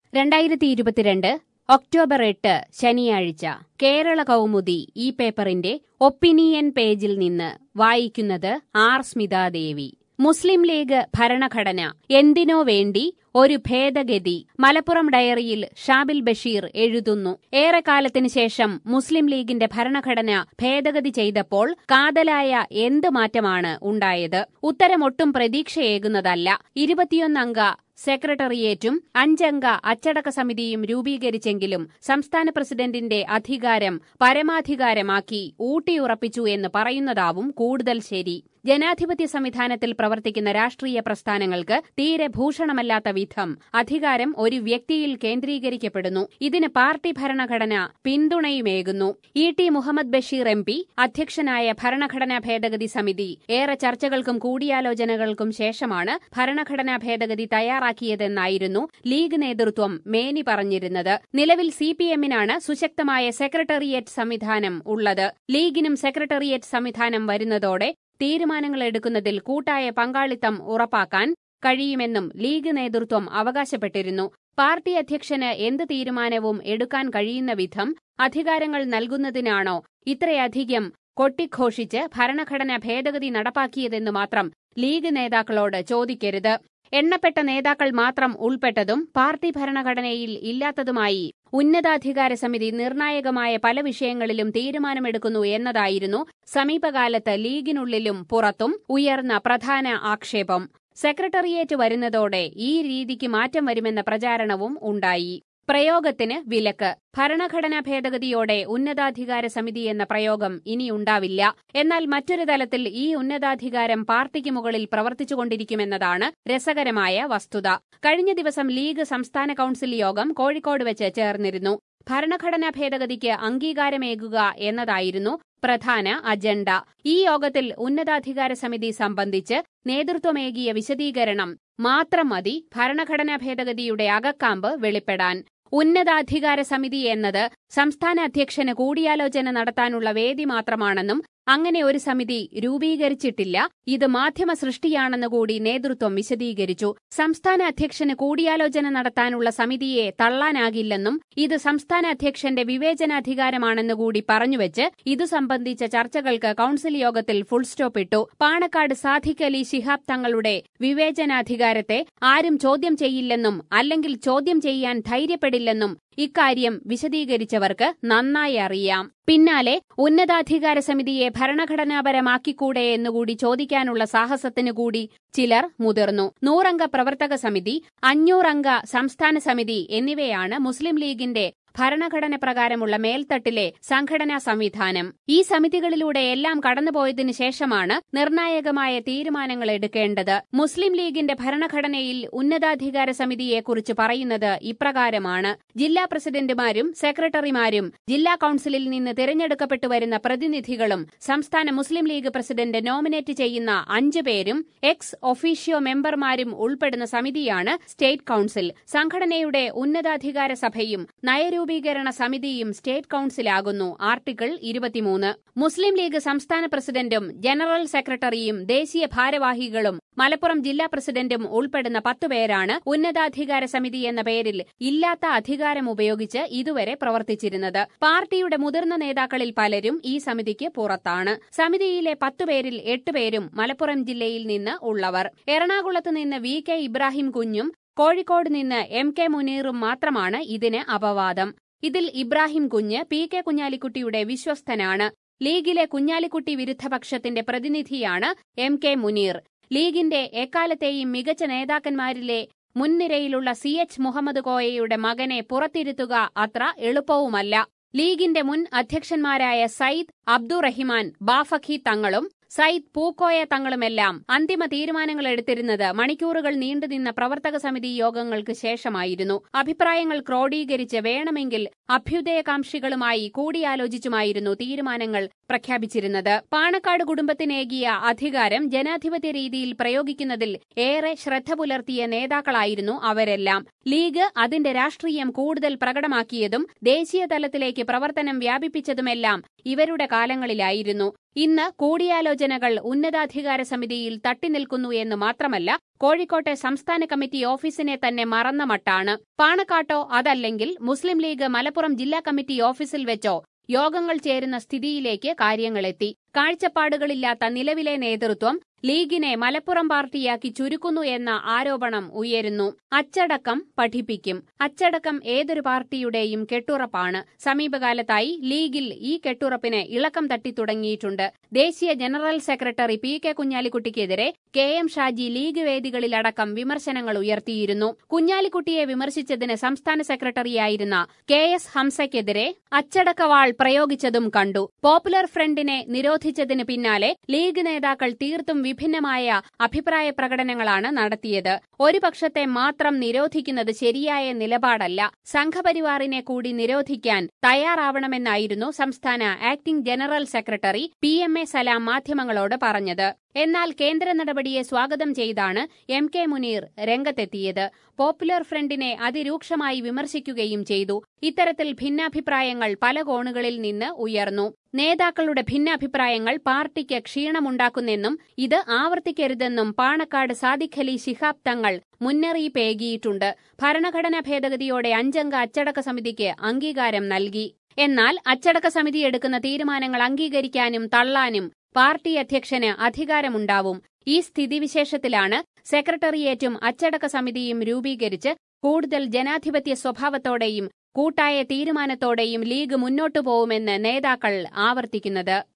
രണ്ടായിരത്തി ഇരുപത്തിരണ്ട് ഒക്ടോബർ എട്ട് ശനിയാഴ്ച കേരള കൗമുദി ഈ പേപ്പറിന്റെ ഒപ്പീനിയൻ പേജിൽ നിന്ന് വായിക്കുന്നത് ആർ സ്മിതാദേവി മുസ്ലിം ലീഗ് ഭരണഘടന എന്തിനോ വേണ്ടി ഒരു ഭേദഗതി മലപ്പുറം ഡയറിയിൽ ഷാബിൽ ബഷീർ എഴുതുന്നു ഏറെക്കാലത്തിന് ശേഷം മുസ്ലിം ലീഗിന്റെ ഭരണഘടന ഭേദഗതി ചെയ്തപ്പോൾ കാതലായ എന്ത് മാറ്റമാണ് ഉണ്ടായത് ഉത്തരമൊട്ടും പ്രതീക്ഷയേകുന്നതല്ല ഇരുപത്തിയൊന്നംഗ സെക്രട്ടേറിയറ്റും അഞ്ചംഗ അച്ചടക്ക സമിതിയും രൂപീകരിച്ചെങ്കിലും സംസ്ഥാന പ്രസിഡന്റിന്റെ അധികാരം പരമാധികാരമാക്കി ഊട്ടിയുറപ്പിച്ചു എന്ന് പറയുന്നതാവും കൂടുതൽ ശരി ജനാധിപത്യ സംവിധാനത്തിൽ പ്രവർത്തിക്കുന്ന രാഷ്ട്രീയ പ്രസ്ഥാനങ്ങൾക്ക് തീരെ ഭൂഷണമല്ലാത്ത വിധം അധികാരം ഒരു വ്യക്തിയിൽ കേന്ദ്രീകരിക്കപ്പെടുന്നു ഇതിന് പാർട്ടി ഭരണഘടന പിന്തുണയുമേകുന്നു E T Muhammad Basheer M P അധ്യക്ഷനായ ഭരണഘടനാ ഭേദഗതി സമിതി ഏറെ ചർച്ചകൾക്കും കൂടിയാലോചനകൾക്കും ശേഷമാണ് ഭരണഘടനാ ഭേദഗതി തയ്യാറാക്കിയതെന്നായിരുന്നു ലീഗ് നേതൃത്വം മേനി പറഞ്ഞിരുന്നത് നിലവിൽ സി പി എമ്മിനാണ് സുശക്തമായ സെക്രട്ടേറിയറ്റ് സംവിധാനം ഉള്ളത് ലീഗിനും സെക്രട്ടേറിയറ്റ് സംവിധാനം വരുന്നതോടെ തീരുമാനങ്ങൾ എടുക്കുന്നതിൽ കൂട്ടായ പങ്കാളിത്തം ഉറപ്പാക്കാൻ കഴിയുമെന്നും ലീഗ് നേതൃത്വം അവകാശപ്പെട്ടിരുന്നു പാർട്ടി അധ്യക്ഷന് എന്ത് തീരുമാനവും എടുക്കാൻ കഴിയുന്ന വിധം അധികാരങ്ങൾ നൽകുന്നതിനാണോ ഇത്രയധികം കൊട്ടിഘോഷിച്ച് ഭരണഘടന ഭേദഗതി നടപ്പാക്കിയതെന്ന് മാത്രം ലീഗ് നേതാക്കളോട് ചോദിക്കരുത് എണ്ണപ്പെട്ട നേതാക്കൾ മാത്രം ഉൾപ്പെട്ടതും പാർട്ടി ഭരണഘടനയിൽ ഇല്ലാത്തതുമായി ഉന്നതാധികാര സമിതി നിർണായകമായ പല വിഷയങ്ങളിലും തീരുമാനമെടുക്കുന്നു എന്നതായിരുന്നു സമീപകാലത്ത് ലീഗിനുള്ളിലും പുറത്തും ഉയർന്ന പ്രധാന ആക്ഷേപം സെക്രട്ടേറിയറ്റ് വരുന്നതോടെ ഈ രീതിക്ക് മാറ്റം വരുമെന്ന പ്രചാരണവും ഉണ്ടായി പ്രയോഗത്തിന് വിലക്ക് ഭരണഘടനാ ഭേദഗതിയോടെ ഉന്നതാധികാര സമിതി എന്ന പ്രയോഗം ഇനിയുണ്ടാവില്ല എന്നാൽ മറ്റൊരു തലത്തിൽ ഈ ഉന്നതാധികാരം പാർട്ടിക്ക് മുകളിൽ പ്രവർത്തിച്ചുകൊണ്ടിരിക്കുമെന്നതാണ് രസകരമായ വസ്തുത കഴിഞ്ഞ ദിവസം ലീഗ് സംസ്ഥാന കൌൺസിൽ യോഗം കോഴിക്കോട് വെച്ച് ചേർന്നിരുന്നു ഭരണഘടനാ ഭേദഗതിക്ക് അംഗീകാരമേകുക എന്നതായിരുന്നു പ്രധാന അജണ്ട ഈ യോഗത്തിൽ ഉന്നതാധികാര സമിതി സംബന്ധിച്ച് നേതൃത്വമേകിയ വിശദീകരണം മാത്രം മതി ഭരണഘടനാ ഭേദഗതിയുടെ അകക്കാമ്പ് വെളിപ്പെടാൻ ഉന്നതാധികാര സമിതി എന്നത് സംസ്ഥാന അധ്യക്ഷന് കൂടിയാലോചന നടത്താനുള്ള വേദി മാത്രമാണെന്നും അങ്ങനെ ഒരു സമിതി രൂപീകരിച്ചിട്ടില്ല ഇത് മാധ്യമ സൃഷ്ടിയാണെന്ന് കൂടി നേതൃത്വം വിശദീകരിച്ചു സംസ്ഥാന അധ്യക്ഷന് കൂടിയാലോചന നടത്താനുള്ള സമിതിയെ തള്ളാനാകില്ലെന്നും ഇത് സംസ്ഥാന അധ്യക്ഷന്റെ വിവേചനാധികാരമാണെന്ന് കൂടി പറഞ്ഞുവെച്ച് ഇതു സംബന്ധിച്ച ചർച്ചകൾക്ക് കൌൺസിൽ യോഗത്തിൽ ഫുൾ സ്റ്റോപ്പ് ഇട്ടു പാണക്കാട് സാദിഖ് അലി ശിഹാബ് തങ്ങളുടെ വിവേചനാധികാരത്തെ ആരും ചോദ്യം ചെയ്യില്ലെന്നും അല്ലെങ്കിൽ ചോദ്യം ചെയ്യാൻ ധൈര്യപ്പെടില്ലെന്നും ഇക്കാര്യം വിശദീകരിച്ചവർക്ക് നന്നായി അറിയാം പിന്നാലെ ഉന്നതാധികാര സമിതിയെ ഭരണഘടനാപരമാക്കിക്കൂടെ എന്നുകൂടി ചോദിക്കാനുള്ള സാഹസത്തിനു കൂടി ചിലർ മുതിർന്നു നൂറംഗ പ്രവർത്തക സമിതി അഞ്ഞൂറംഗ സംസ്ഥാന സമിതി എന്നിവയാണ് മുസ്ലിം ലീഗിന്റെ ഭരണഘടന പ്രകാരമുള്ള മേൽത്തട്ടിലെ സംഘടനാ സംവിധാനം ഈ സമിതികളിലൂടെ എല്ലാം കടന്നുപോയതിനു ശേഷമാണ് നിർണായകമായ തീരുമാനങ്ങൾ എടുക്കേണ്ടത് മുസ്ലിം ലീഗിന്റെ ഭരണഘടനയിൽ ഉന്നതാധികാര സമിതിയെക്കുറിച്ച് പറയുന്നത് ഇപ്രകാരമാണ് ജില്ലാ പ്രസിഡന്റുമാരും സെക്രട്ടറിമാരും ജില്ലാ കൌൺസിലിൽ നിന്ന് തിരഞ്ഞെടുക്കപ്പെട്ടു വരുന്ന പ്രതിനിധികളും സംസ്ഥാന മുസ്ലിം ലീഗ് പ്രസിഡന്റ് നോമിനേറ്റ് ചെയ്യുന്ന അഞ്ചു പേരും എക്സ് ഒഫീഷ്യോ മെമ്പർമാരും ഉൾപ്പെടുന്ന സമിതിയാണ് സ്റ്റേറ്റ് കൌൺസിൽ സംഘടനയുടെ ഉന്നതാധികാര സഭയും നയരൂ രൂപീകരണ സമിതിയും സ്റ്റേറ്റ് കൌൺസിലാകുന്നു ആർട്ടിക്കിൾ ഇരുപത്തിമൂന്ന് മുസ്ലിം ലീഗ് സംസ്ഥാന പ്രസിഡന്റും ജനറൽ സെക്രട്ടറിയും ദേശീയ ഭാരവാഹികളും മലപ്പുറം ജില്ലാ പ്രസിഡന്റും ഉൾപ്പെടുന്ന പത്തുപേരാണ് ഉന്നതാധികാര സമിതി എന്ന പേരിൽ ഇല്ലാത്ത അധികാരം ഉപയോഗിച്ച് ഇതുവരെ പ്രവർത്തിച്ചിരുന്നത് പാർട്ടിയുടെ മുതിർന്ന നേതാക്കളിൽ പലരും ഈ സമിതിക്ക് പുറത്താണ് സമിതിയിലെ പത്തുപേരിൽ എട്ടുപേരും മലപ്പുറം ജില്ലയിൽ നിന്ന് ഉള്ളവർ എറണാകുളത്ത് നിന്ന് വി കെ ഇബ്രാഹിം കുഞ്ഞും കോഴിക്കോട് നിന്ന് എം കെ മുനീറും മാത്രമാണ് ഇതിന് അപവാദം ഇതിൽ ഇബ്രാഹിം കുഞ്ഞ് പി കെ കുഞ്ഞാലിക്കുട്ടിയുടെ വിശ്വസ്തനാണ് ലീഗിലെ കുഞ്ഞാലിക്കുട്ടി വിരുദ്ധപക്ഷത്തിന്റെ പ്രതിനിധിയാണ് എം കെ മുനീർ ലീഗിന്റെ എക്കാലത്തെയും മികച്ച നേതാക്കന്മാരിലെ മുൻനിരയിലുള്ള സി എച്ച് മുഹമ്മദ് കോയയുടെ മകനെ പുറത്തിരുത്തുക അത്ര എളുപ്പവുമല്ല ലീഗിന്റെ മുൻ അധ്യക്ഷന്മാരായ സയ്യിദ് അബ്ദുറഹിമാൻ ബാഫഖി തങ്ങളും സയ്യിദ് പൂക്കോയ തങ്ങളുമെല്ലാം അന്തിമ തീരുമാനങ്ങൾ എടുത്തിരുന്നത് മണിക്കൂറുകൾ നീണ്ടുനിന്ന പ്രവർത്തക സമിതി യോഗങ്ങൾക്ക് ശേഷമായിരുന്നു അഭിപ്രായങ്ങൾ ക്രോഡീകരിച്ച് വേണമെങ്കിൽ അഭ്യുദയകാംക്ഷികളുമായി കൂടിയാലോചിച്ചുമായിരുന്നു തീരുമാനങ്ങൾ പ്രഖ്യാപിച്ചിരുന്നത് പാണക്കാട് കുടുംബത്തിനേകിയ അധികാരം ജനാധിപത്യ രീതിയിൽ പ്രയോഗിക്കുന്നതിൽ ഏറെ ശ്രദ്ധ പുലർത്തിയ നേതാക്കളായിരുന്നു അവരെല്ലാം ലീഗ് അതിന്റെ രാഷ്ട്രീയം കൂടുതൽ പ്രകടമാക്കിയതും ദേശീയ തലത്തിലേക്ക് പ്രവർത്തനം വ്യാപിപ്പിച്ചതുമെല്ലാം ഇവരുടെ കാലങ്ങളിലായിരുന്നു ഇന്ന് കൂടിയാലോചനകൾ ഉന്നതാധികാര സമിതിയിൽ തട്ടിനിൽക്കുന്നു എന്ന് മാത്രമല്ല കോഴിക്കോട്ടെ സംസ്ഥാന കമ്മിറ്റി ഓഫീസിനെ തന്നെ മറന്ന മട്ടാണ് പാണക്കാട്ടോ അതല്ലെങ്കിൽ മുസ്ലിം ലീഗ് മലപ്പുറം ജില്ലാ കമ്മിറ്റി ഓഫീസിൽ വെച്ചോ യോഗങ്ങൾ ചേരുന്ന സ്ഥിതിയിലേക്ക് കാര്യങ്ങളെത്തി കാഴ്ചപ്പാടുകളില്ലാത്ത നിലവിലെ നേതൃത്വം ലീഗിനെ മലപ്പുറം പാർട്ടിയാക്കി ചുരുക്കുന്നു എന്ന ആരോപണം ഉയരുന്നു അച്ചടക്കം പഠിപ്പിക്കും അച്ചടക്കം ഏതൊരു പാർട്ടിയുടെയും കെട്ടുറപ്പാണ് സമീപകാലത്തായി ലീഗിൽ ഈ കെട്ടുറപ്പിന് ഇളക്കം തട്ടിത്തുടങ്ങിയിട്ടുണ്ട് ദേശീയ ജനറൽ സെക്രട്ടറി പി കെ കുഞ്ഞാലിക്കുട്ടിക്കെതിരെ കെ എം ഷാജി ലീഗ് വേദികളിലടക്കം വിമർശനങ്ങൾ ഉയർത്തിയിരുന്നു കുഞ്ഞാലിക്കുട്ടിയെ വിമർശിച്ചതിന് സംസ്ഥാന സെക്രട്ടറിയായിരുന്ന കെ എസ് ഹംസയ്ക്കെതിരെ അച്ചടക്കവാൾ പ്രയോഗിച്ചതും കണ്ടു പോപ്പുലർ ഫ്രണ്ടിനെ നിരോധിച്ചതിന് പിന്നാലെ ലീഗ് നേതാക്കൾ തീർത്തും വിഭിന്നമായ അഭിപ്രായ പ്രകടനങ്ങളാണ് നടത്തിയത് ഒരു പക്ഷത്തെ മാത്രം നിരോധിക്കുന്നത് ശരിയായ നിലപാടല്ല സംഘപരിവാറിനെ കൂടി നിരോധിക്കാൻ തയ്യാറാവണമെന്നായിരുന്നു സംസ്ഥാന acting general secretary P M A Salam മാധ്യമങ്ങളോട് പറഞ്ഞത് എന്നാൽ കേന്ദ്ര നടപടിയെ സ്വാഗതം ചെയ്താണ് എം കെ മുനീർ രംഗത്തെത്തിയത് പോപ്പുലർ ഫ്രണ്ടിനെ അതിരൂക്ഷമായി വിമർശിക്കുകയും ചെയ്തു ഇത്തരത്തിൽ ഭിന്നാഭിപ്രായങ്ങൾ പല കോണുകളിൽ നിന്ന് ഉയർന്നു നേതാക്കളുടെ ഭിന്നാഭിപ്രായങ്ങൾ പാർട്ടിക്ക് ക്ഷീണമുണ്ടാക്കുന്നെന്നും ഇത് ആവർത്തിക്കരുതെന്നും പാണക്കാട് സാദിഖ് അലി ശിഹാബ് തങ്ങൾ മുന്നറിയിപ്പേകിയിട്ടുണ്ട് ഭരണഘടനാ ഭേദഗതിയോടെ അഞ്ചംഗ അച്ചടക്ക സമിതിക്ക് അംഗീകാരം നൽകി എന്നാൽ അച്ചടക്ക സമിതി എടുക്കുന്ന തീരുമാനങ്ങൾ അംഗീകരിക്കാനും തള്ളാനും പാർട്ടി അധ്യക്ഷന് അധികാരമുണ്ടാവും ഈ സ്ഥിതിവിശേഷത്തിലാണ് സെക്രട്ടേറിയറ്റും അച്ചടക്ക സമിതിയും രൂപീകരിച്ച് കൂടുതൽ ജനാധിപത്യ സ്വഭാവത്തോടെയും കൂട്ടായ തീരുമാനത്തോടെയും ലീഗ് മുന്നോട്ടു പോവുമെന്ന് നേതാക്കൾ ആവർത്തിക്കുന്നത്